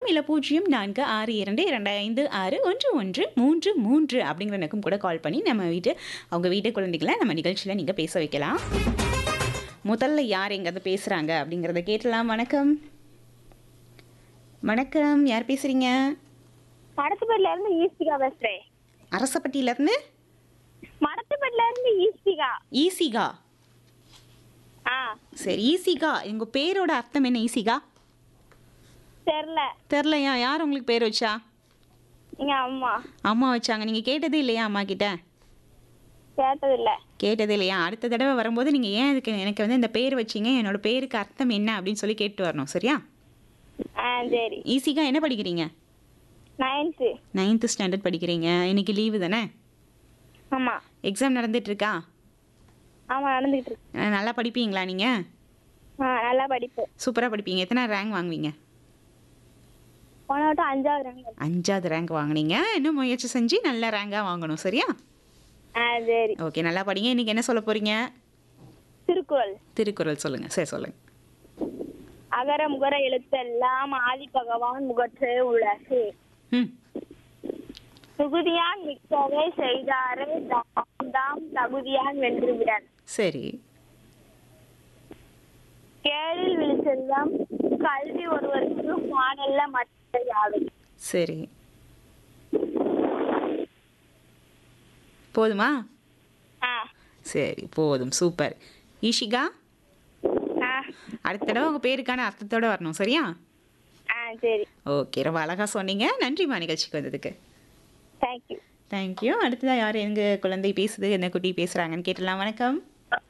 இல்லை பூஜ்ஜியம் நான்கு ஆறு இரண்டு இரண்டு ஐந்து ஆறு ஒன்று ஒன்று மூன்று மூன்று அப்படிங்கிற எனக்கும் கூட கால் பண்ணி நம்ம வீட்டு அவங்க வீட்டு குழந்தைகளை நம்ம நிகழ்ச்சியில் நீங்கள் பேச வைக்கலாம் முதல்ல யார் எங்காவது பேசுகிறாங்க அப்படிங்கிறத கேட்டலாம் வணக்கம் வணக்கம் யார் பேசுகிறீங்க மடத்துப்பட்டில இருந்து ஈஸ்டிகா பேசுறேன் அரசப்பட்டியிலேருந்து மடத்துப்பட்டில இருந்து ஈஸ்டிகா ஈசிகா ஆ சரி ஈசிகா எங்கள் பேரோட அர்த்தம் என்ன ஈசிகா தெரில தெரிலையா யார் உங்களுக்கு பேர் வச்சா எங்க அம்மா அம்மா வச்சாங்க நீங்கள் கேட்டதே இல்லையா அம்மா கிட்ட கேட்டது இல்ல கேட்டதே இல்லையா அடுத்த தடவை வரும்போது நீங்கள் ஏன் இதுக்கு எனக்கு வந்து இந்த பேர் வச்சீங்க என்னோட பேருக்கு அர்த்தம் என்ன அப்படின்னு சொல்லி கேட்டு வரணும் சரியா ஆ சரி ஈஸிகா என்ன படிக்கிறீங்க நைன்த்து நைன்த்து ஸ்டாண்டர்ட் படிக்கிறீங்க இன்னைக்கு லீவு தானே ஆமா எக்ஸாம் நடந்துட்டு இருக்கா ஆமா நடந்துகிட்டு இருக்கு அஹ் நல்லா படிப்பீங்களா நீங்கள் ஆ நல்லா படிப்பு சூப்பராக படிப்பீங்க எத்தனை ரேங்க் வாங்குவீங்க போன வட்டம் அஞ்சாவது ரேங்க் அஞ்சாவது ரேங்க் வாங்குனீங்க இன்னும் முயற்சி செஞ்சு நல்ல ரேங்காக வாங்கணும் சரியா ஆ சரி ஓகே நல்லா படிங்க இன்னைக்கு என்ன சொல்ல போகிறீங்க திருக்குறள் திருக்குறள் சொல்லுங்கள் சரி சொல்லுங்கள் அகர முகர எழுத்தெல்லாம் ஆதி பகவான் முகற்றே உலகு ம் மிகுதியான் மிக்கவே செய்தாரே தாம் தாம் தகுதியான் வென்று விடன் சரி கேளில் விழிச்செல்லம் கல்வி ஒருவருக்கு மானல்ல மற்ற யாவை சரி போதுமா ஆ சரி போதும் சூப்பர் ஈஷிகா ஆ அடுத்த தடவை உங்கள் பேருக்கான அர்த்தத்தோட வரணும் சரியா ஆ சரி ஓகே ரொம்ப அழகாக சொன்னீங்க நன்றிம்மா நிகழ்ச்சிக்கு வந்ததுக்கு தேங்க்யூ தேங்க்யூ அடுத்ததாக யார் எங்கள் குழந்தை பேசுது என்ன குட்டி பேசுகிறாங்கன்னு கேட்டலாம் வணக்கம்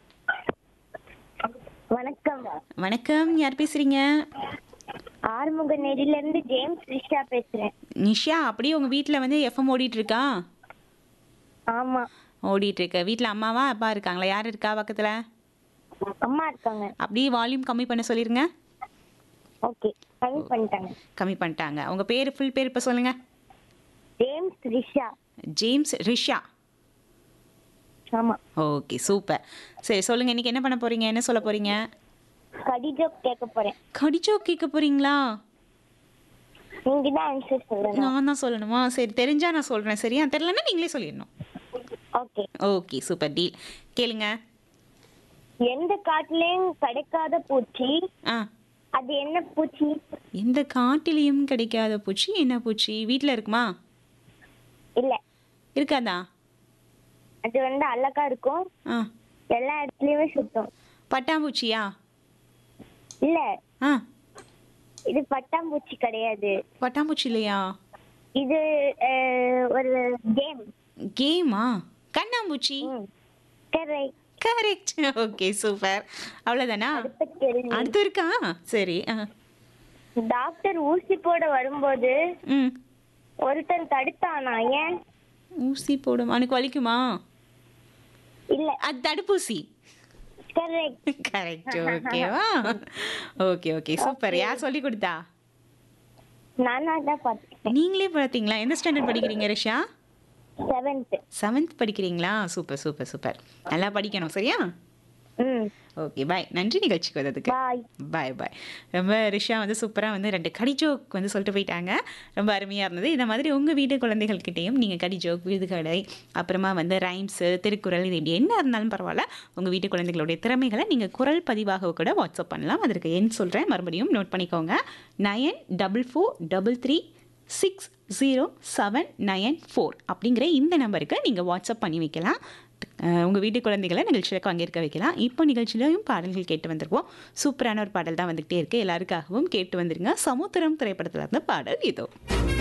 வணக்கம் வணக்கம் யார் பேசுகிறீங்க ஆறுமுக நெறில இருந்து ஜேம்ஸ் ரிஷா பேசுறேன் நிஷா அப்படியே உங்கள் வீட்டில் வந்து எஃப்எம் ஓடிட்டு இருக்கா ஆமா ஓடிட்டு இருக்க வீட்டில் அம்மாவா அப்பா இருக்காங்களா யார் இருக்கா பக்கத்தில் அம்மா இருக்காங்க அப்படியே வால்யூம் கம்மி பண்ண சொல்லிருங்க ஓகே கம்மி பண்ணிட்டாங்க கம்மி பண்ணிட்டாங்க உங்கள் பேர் ஃபுல் பேர் இப்போ சொல்லுங்கள் ஜேம்ஸ் ரிஷா ஜேம்ஸ் ரிஷா ஆமா ஓகே சூப்பர் சரி சொல்லுங்கள் இன்றைக்கி என்ன பண்ண போகிறீங்க என்ன சொல்ல போகிறீங்க கடிஜோக் கேட்க போறேன் கடிச்சோ கேட்க போகிறீங்களா நீங்க தான் ஆன்சர் சொல்லுங்க நான் தான் சொல்லணுமா சரி தெரிஞ்சா நான் சொல்கிறேன் சரியா தெரிலன்னா நீங்களே சொல்லிடணும் ஓகே ஓகே சூப்பர் டீல் கேளுங்க எந்த காட்டுலயும் கிடைக்காத பூச்சி ஆ அது என்ன பூச்சி எந்த காட்டிலையும் கிடைக்காத பூச்சி என்ன பூச்சி வீட்டில் இருக்குமா இல்ல இருக்காதா அது வந்து அழகா இருக்கும் ஆ எல்லா இடத்துலயுமே சுத்தும் பட்டாம்பூச்சியா இல்ல ஆ இது பட்டாம்பூச்சி கிடையாது பட்டாம்பூச்சி இல்லையா இது அஹ், ஒரு கேம் கேமா கண்ணாம்பூச்சி கரெக்ட் கரெக்ட் ஓகே சூப்பர் அவ்வளோதானா அடுத்த கேள்வி அடுத்து இருக்கா சரி ஆ டாக்டர் ஊசி போட வரும்போது ம் ஒருத்தன் தடுத்தானா ஏன் ஊசி போடும் அவனுக்கு வலிக்குமா இல்ல அது தடுப்பூசி கரெக்ட் கரெக்ட் ஓகேவா ஓகே ஓகே சூப்பர் யார் சொல்லி கொடுத்தா நானா தான் பார்த்தேன் நீங்களே பார்த்தீங்களா எந்த ஸ்டாண்டர்ட் படிக்கிறீங்க ரிஷா செவன்த் செவன்த் படிக்கிறீங்களா சூப்பர் சூப்பர் சூப்பர் நல்லா படிக்கணும் சரியா ம் ஓகே பாய் நன்றி நிகழ்ச்சிக்கு வந்ததுக்கு பாய் பாய் பாய் ரொம்ப ரிஷா வந்து சூப்பராக வந்து ரெண்டு கடி ஜோக் வந்து சொல்லிட்டு போயிட்டாங்க ரொம்ப அருமையாக இருந்தது இந்த மாதிரி உங்கள் வீட்டு குழந்தைகள்கிட்டையும் நீங்கள் கடி ஜோக் விருதுகளை அப்புறமா வந்து ரைம்ஸு திருக்குறள் இது இப்படி என்ன இருந்தாலும் பரவாயில்ல உங்கள் வீட்டு குழந்தைகளுடைய திறமைகளை நீங்கள் குரல் பதிவாக கூட வாட்ஸ்அப் பண்ணலாம் அதற்கு எண் சொல்கிறேன் மறுபடியும் நோட் பண்ணிக்கோங்க nine double four double three six zero seven nine four அப்படிங்கிற இந்த நம்பருக்கு நீங்கள் வாட்ஸ்அப் பண்ணி வைக்கலாம் உங்கள் வீட்டு குழந்தைகளை நிகழ்ச்சியில் பங்கேற்க வைக்கலாம் இப்போ நிகழ்ச்சியிலையும் பாடல்கள் கேட்டு வந்திருப்போம் சூப்பரான ஒரு பாடல் தான் வந்துகிட்டே இருக்குது எல்லாருக்காகவும் கேட்டு வந்துருங்க சமுத்திரம் திரைப்படத்தில் இருந்த பாடல் இதோ